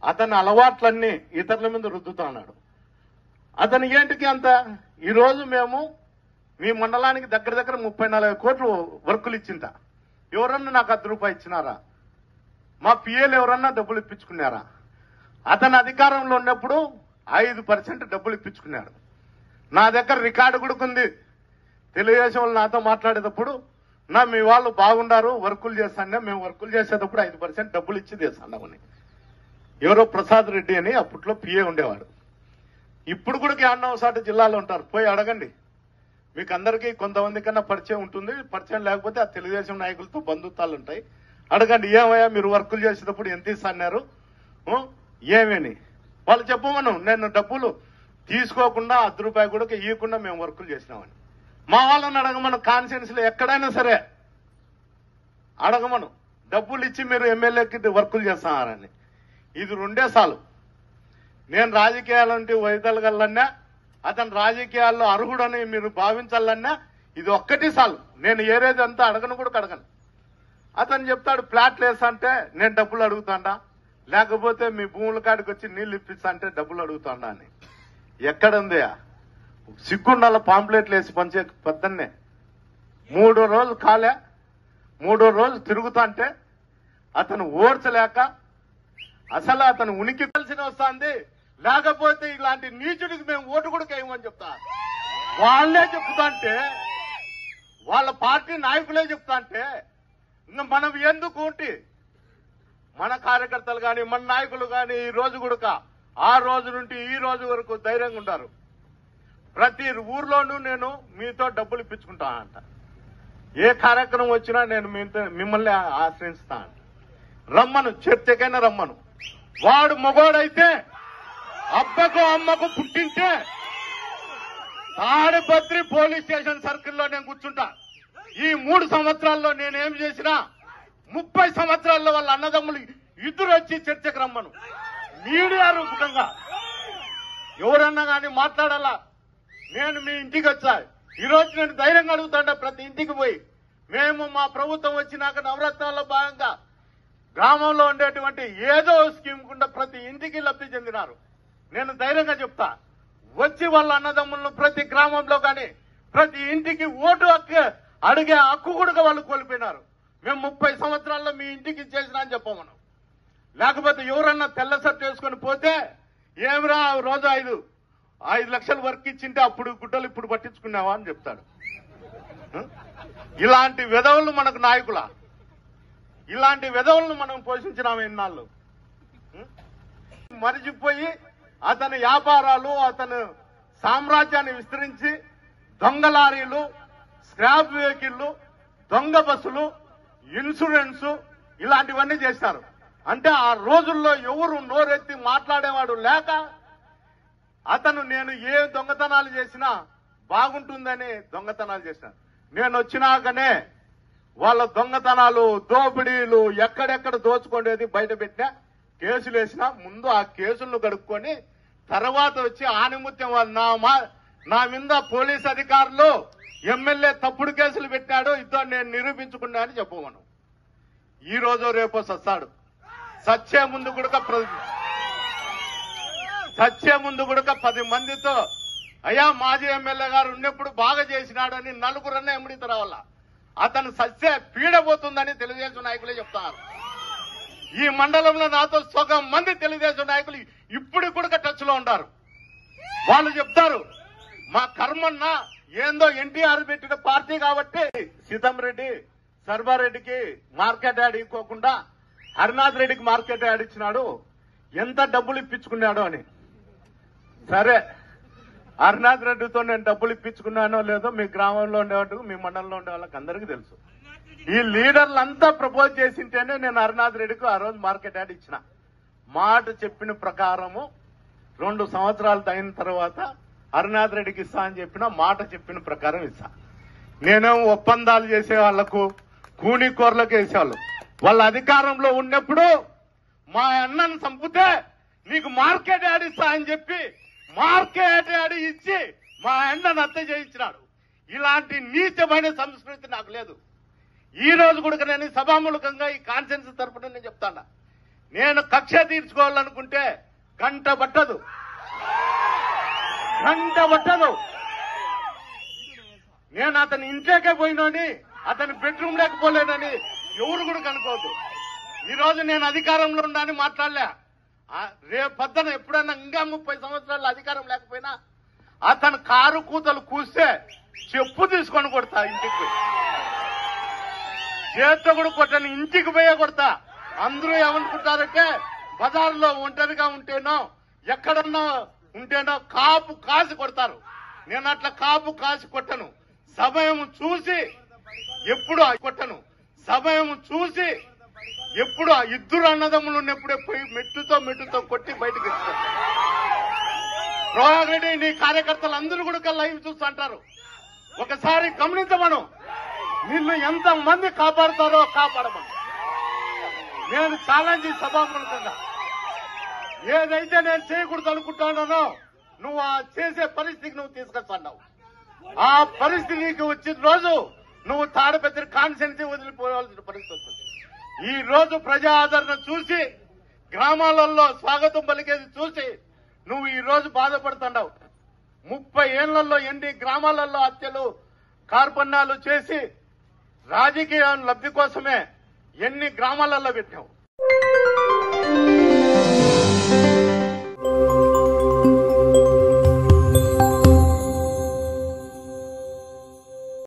అతని అలవాట్లన్నీ ఇతరుల మీద రుద్దుతున్నాడు అతని ఏంటికి అంత ఈ రోజు మేము మీ మండలానికి దగ్గర దగ్గర ముప్పై నలభై కోట్లు వర్కులు ఇచ్చింట ఎవరన్నా నాకు అర్ధ రూపాయి ఇచ్చినారా మా పిఏలు ఎవరన్నా డబ్బులు ఇప్పించుకున్నారా అతను అధికారంలో ఉన్నప్పుడు ఐదు పర్సెంట్ డబ్బులు ఇప్పించుకున్నాడు నా దగ్గర రికార్డు కూడా ఉంది తెలుగుదేశం వాళ్ళు నాతో మాట్లాడేటప్పుడు నా మీ వాళ్ళు బాగుండారు వర్కులు చేస్తానే మేము వర్కులు చేసేటప్పుడు ఐదు పర్సెంట్ డబ్బులు ఇచ్చి చేస్తామని ఎవరో ప్రసాద్ రెడ్డి అని అప్పట్లో పిఏ ఉండేవాడు ఇప్పుడు కూడా యాడ్నవసాటి జిల్లాలో ఉంటారు పోయి అడగండి మీకు అందరికీ కొంతమంది కన్నా పరిచయం ఉంటుంది పరిచయం లేకపోతే ఆ తెలుగుదేశం నాయకులతో బంధుత్వాలు ఉంటాయి అడగండి ఏమయ్యా మీరు వర్కులు చేసేటప్పుడు ఎంత ఇస్తున్నారు ఉం? ఏమని వాళ్ళు చెప్పమను నేను డబ్బులు తీసుకోకుండా అర్ధ రూపాయి కూడా ఇవ్వకుండా మేము వర్కులు చేసినామని మా వాళ్ళని అడగమను కాన్ఫిడెన్స్ లో ఎక్కడైనా సరే అడగమను డబ్బులు ఇచ్చి మీరు ఎమ్మెల్యేకి వర్కులు చేస్తున్నారని ఇది రెండే సాలు నేను రాజకీయాలంటే వైదొలగలన్నా అతను రాజకీయాల్లో అర్హుడని మీరు భావించాలన్నా ఇది ఒక్కటి సాలు నేను ఏరేది అంతా అడగను కూడా అడగను అతను చెప్తాడు ప్లాట్లు వేస్తా అంటే నేను డబ్బులు అడుగుతాడా లేకపోతే మీ భూముల కాడికి వచ్చి నీళ్లు ఇప్పిస్తా అంటే డబ్బులు అడుగుతాడా అని ఎక్కడుంది సిగ్గుండాల పాంప్లెట్లు వేసి పంచే పొద్దున్నే మూడో రోజు కాలే మూడో రోజు తిరుగుతా అంటే అతను ఓర్చలేక అసలు అతను ఉనికి తెలిసిన వస్తుంది లేకపోతే ఇలాంటి నీచుడికి మేము ఓటు కూడా వేయమని చెప్తా వాళ్ళే చెప్తా అంటే వాళ్ళ పార్టీ నాయకులే చెప్తా అంటే ఇంకా మనం ఎందుకు ఉంటి మన కార్యకర్తలు కానీ మన నాయకులు కానీ ఈ రోజు కూడా ఆ రోజు నుండి ఈ రోజు వరకు ధైర్యంగా ఉంటారు ప్రతి ఊర్లోనూ నేను మీతో డబ్బులు ఇప్పించుకుంటానంట ఏ కార్యక్రమం వచ్చినా నేను మీతో మిమ్మల్ని ఆశ్రయిస్తాను రమ్మను చర్చకైనా రమ్మను వాడు మగోడైతే అబ్బకు అమ్మకు పుట్టింటే తాడిపత్రి పోలీస్ స్టేషన్ సర్కిల్లో నేను కూర్చుంటా ఈ మూడు సంవత్సరాల్లో నేనేం చేసినా ముప్పై సంవత్సరాల్లో వాళ్ళ అన్నదమ్ములు ఇద్దరు వచ్చి చర్చకు రమ్మను మీడియా రూపకంగా ఎవరన్నా కానీ మాట్లాడాలా నేను మీ ఇంటికి వచ్చా ఈ రోజు నేను ధైర్యంగా అడుగుతాంట ప్రతి ఇంటికి పోయి మేము మా ప్రభుత్వం వచ్చినాక నవరత్నాల్లో భాగంగా గ్రామంలో ఉండేటువంటి ఏదో స్కీమ్ కుండా ప్రతి ఇంటికి లబ్ధి చెందినారు నేను ధైర్యంగా చెప్తా వచ్చి వాళ్ళ అన్నదమ్ములను ప్రతి గ్రామంలో కానీ ప్రతి ఇంటికి ఓటు హక్కు అడిగే హక్కు కూడా వాళ్ళు కోల్పోయినారు మేము ముప్పై సంవత్సరాల్లో మీ ఇంటికి ఇచ్చేసినా అని చెప్పమను లేకపోతే ఎవరన్నా తెల్ల షర్ట్ వేసుకొని పోతే ఏమిరా రోజు ఐదు ఐదు లక్షలు వర్క్ ఇచ్చింటే అప్పుడు గుడ్డలు ఇప్పుడు పట్టించుకున్నావా అని చెప్తాడు హ? ఇలాంటి విధవులు మనకు నాయకులా ఇలాంటి విధవులను మనం పోషించినాం ఎన్నాళ్ళు హ? మరిచిపోయి అతని వ్యాపారాలు అతను సామ్రాజ్యాన్ని విస్తరించి దొంగ లారీలు స్క్రాప్ వెహికల్లు దొంగ బస్సులు ఇన్సూరెన్స్ ఇలాంటివన్నీ చేశారు అంటే ఆ రోజుల్లో ఎవరు నోరెత్తి మాట్లాడేవాడు లేక అతను నేను ఏ దొంగతనాలు చేసినా బాగుంటుందని దొంగతనాలు చేశాను నేను వచ్చినాకనే వాళ్ళ దొంగతనాలు దోపిడీలు ఎక్కడెక్కడ దోచుకునేది బయట పెట్టినా కేసులు వేసినా ముందు ఆ కేసులను గడుపుకొని తర్వాత వచ్చి ఆనిముత్యం వాళ్ళు నా మా నా మీద పోలీస్ అధికారులు ఎమ్మెల్యే తప్పుడు కేసులు పెట్టాడు ఇద్దరు నేను నిరూపించుకున్నా అని చెప్పమను ఈ రోజు రేపో సస్తాడు సచ్చే ముందు కూడా ప్ర- సచ్చే ముందు కూడా పది మందితో అయ్యా మాజీ ఎమ్మెల్యే గారు ఉన్నప్పుడు బాగా చేసినాడని నలుగురన్న ఎమ్మడితో రావాల అతను సత్య పీడబోతుందని తెలుగుదేశం నాయకులే చెప్తారు ఈ మండలంలో నాతో సగం మంది తెలుగుదేశం నాయకులు ఇప్పుడు కూడా టచ్ లో ఉంటారు వాళ్ళు చెప్తారు మా కర్మన్న ఏందో ఎన్టీఆర్ పెట్టిన పార్టీ కాబట్టి సీతంరెడ్డి సర్వారెడ్డికి మార్కెట్ యాడ్ ఇవ్వకుండా హరినాథ్ రెడ్డికి మార్కెట్ యాడ్ ఇచ్చినాడు ఎంత డబ్బులు ఇప్పించుకున్నాడు అని సరే హరినాథ్ రెడ్డితో నేను డబ్బులు ఇప్పించుకున్నానో లేదో మీ గ్రామంలో ఉండేవాళ్ళు మీ మండలంలో ఉండే వాళ్ళకి అందరికీ తెలుసు ఈ లీడర్లంతా ప్రపోజ్ చేసింటేనే నేను హరినాథ్ రెడ్డికి ఆ రోజు మార్కెట్ యాడ్ ఇచ్చిన మాట చెప్పిన ప్రకారము రెండు సంవత్సరాలు అయిన తర్వాత హరినాథ్ రెడ్డికి ఇస్తా అని చెప్పిన మాట చెప్పిన ప్రకారం ఇస్తా నేనేం ఒప్పందాలు చేసే వాళ్లకు కూనికోర్లకు వేసేవాళ్ళు వాళ్ళ అధికారంలో ఉన్నప్పుడు మా అన్నను చంపితే నీకు మార్కెట్ యాడ్ ఇస్తా అని చెప్పి మార్కెట్ యాడ్ ఇచ్చి మా అన్నను హత్య చేయించినాడు ఇలాంటి నీచమైన సంస్కృతి నాకు లేదు ఈ రోజు కూడా నేను సభామూలకంగా ఈ కాన్ఫరెన్స్ తరపున నేను చెప్తాను నేను కక్ష తీర్చుకోవాలనుకుంటే గంట పట్టదు గంట పట్టదు నేను అతని ఇంట్లోకే పోయినని అతని బెడ్రూమ్ లేకపోలేనని ఎవరు కూడా కనుకోవద్దు ఈ రోజు నేను అధికారంలో ఉండని మాట్లాడలే ఆ, రేపు పొద్దున ఎప్పుడైనా ఇంకా ముప్పై సంవత్సరాలు అధికారం లేకపోయినా అతను కారు కూతలు కూస్తే చెప్పు తీసుకొని కొడతా ఇంటికి పోయి చేత్తో కూడా కొట్టని ఇంటికి పోయే కొడతా అందరూ ఏమనుకుంటారంటే బజార్లో ఒంటరిగా ఉంటేనో ఎక్కడన్నా ఉంటేనో కాపు కాసి కొడతారు నేను అట్లా కాపు కాసి కొట్టను సమయం చూసి ఎప్పుడు కొట్టను సమయం చూసి ఎప్పుడు ఆ ఇద్దరు అన్నదమ్ములు ఉన్నప్పుడే పోయి మెట్టుతో మెట్టుతో కొట్టి బయటకు ఇస్తాను రోహన్ రెడ్డి నీ కార్యకర్తలు అందరూ కూడా లైవ్ చూస్తుంటారు ఒకసారి గమనించమను నిన్ను ఎంత మంది కాపాడుతారో కాపాడమను నేను ఛాలెంజ్ సభాముఖంగా ఏదైతే నేను చేయకూడదు అనుకుంటున్నానో నువ్వు ఆ చేసే పరిస్థితికి నువ్వు తీసుకొస్తున్నావు ఆ పరిస్థితి నీకు వచ్చిన రోజు నువ్వు తాడపెత్తిన కాన్సెన్సీ వదిలిపోవాల్సిన పరిస్థితి వస్తుంది ఈ రోజు ప్రజా ఆదరణ చూసి గ్రామాలలో స్వాగతం పలికేది చూసి నువ్వు ఈ రోజు బాధపడుతున్నావు ముప్పై ఏళ్లలో ఎన్ని గ్రామాలలో హత్యలు కార్పణ్యాలు చేసి రాజకీయ లబ్ధి కోసమే ఎన్ని గ్రామాలలో పెట్టావు